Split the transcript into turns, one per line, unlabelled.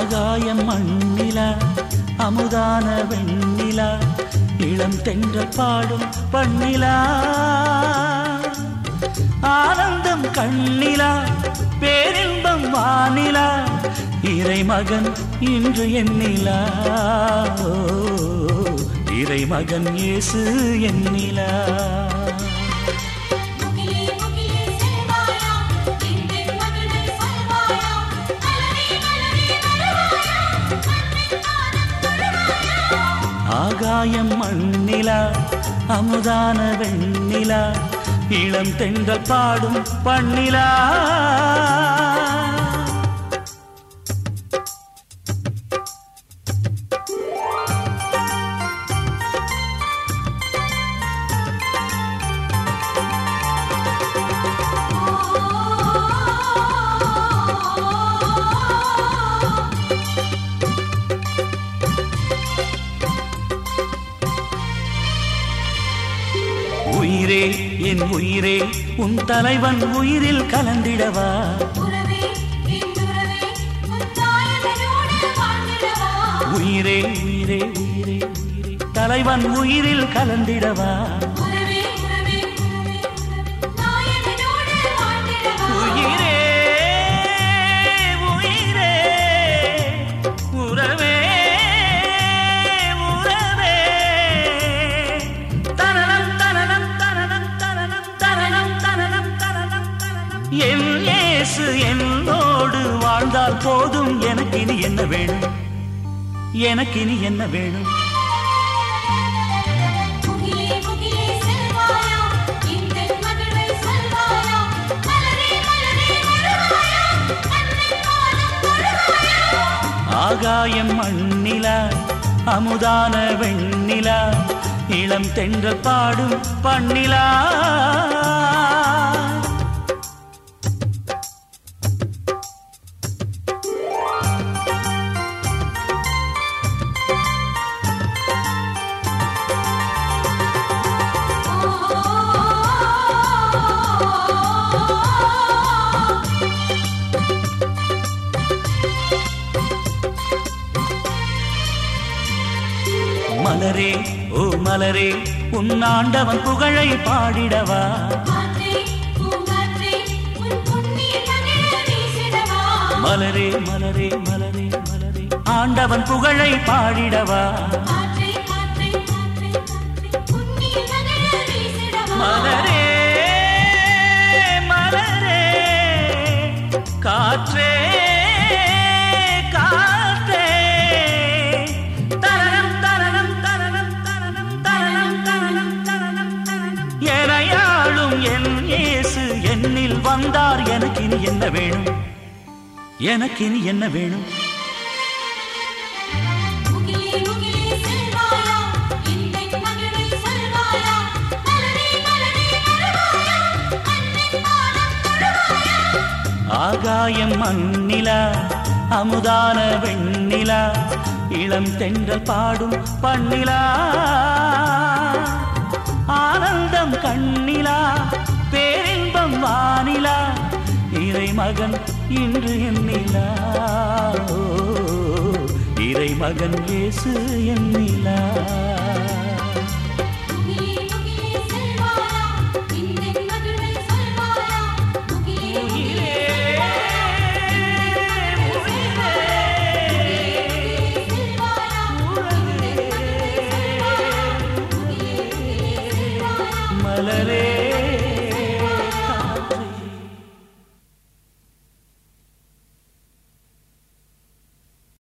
ஆகாயம் மண்ணிலா அமுதான வெண்ணிலா இளம் தென்றல் பாடும் பண்ணிலா ஆனந்தம் கண்ணிலா பேரின்பம் வானிலா இறைமகன் இன்று எண்ணிலா ஓ, இறைமகன் இயேசு எண்ணிலா
முகிலே முகிலே செல்வாயா எங்கள் மகளை சொல்வாயா மலரே மலரே வருவாயா மண்ணின் காலம் தொழுவாயா
ஆகாயம் மண்ணிலா அமுதான வெண்ணிலா இளம் தென்றல் பாடும் பண்ணிலா உயிரே என் உயிரே உன் தலைவன் உயிரில் கலந்திடவா
உறவே என் உறவே உன் தாயகனோடு வாழ்ந்திடவா
உயிரே உயிரே உயிரே உயிரே தலைவன் உயிரில் கலந்திடவா
உறவே உறவே உறவே தாயகனோடு வாழ்ந்திடவா
உயிரே உயிரே உறவே உறவே தனனம் தனனம் தனனம் தனனம் தனனம் தனனம் தனனம் தனனம் என் இயேசு என்னோடு வாழ்ந்தால் போதும் எனக்கு இனி என்ன வேணும் எனக்கு இனி என்ன வேணும்
முகிலே முகிலே செல்வாயா எங்கள் மகளை சொல்வாயா மலரே மலரே வருவாயா மண்ணின் காலம் தொழுவாயா
ஆகாயம் மண்ணிலா அமுதான வெண்ணிலா இளம் தென்றல் பாடும் பண்ணிலா மலரே ஓ மலரே உன் ஆண்டவன் புகழை பாடிடவா
காற்றே பூங்காற்றே உன் புண்ணிய கதிர வீசிடவா
மலரே மலரே மலரே மலரே ஆண்டவன் புகழை பாடிடவா
காற்றே காற்றே காற்றே காற்றே புண்ணிய கதிர வீசிடவா
மலரே மலரே காற்றே காற்றே தரணம் தரணம் தரணம் தரணம் தரணம் தரணம் தரணம் தரணம் எனையாளும் என் இயேசு என்னில் வந்தார் எனக்கு இனி என்ன வேணும் எனக்கு இனி என்ன வேணும்
முகிலே முகிலே செல்வாயா எங்கள் மகளை சொல்வாயா மலரே மலரே வருவாயா மண்ணின் காலம் தொழுவாயா
ஆகாயம் மண்ணிலா அமுதான வெண்ணிலா இளம் தென்றல் பாடும் பண்ணிலா ஆனந்தம் கண்ணிலா பேரின்பம் வானிலா இறைமகன் இன்று எண்ணிலா ஓ, இறைமகன் இயேசு எண்ணிலா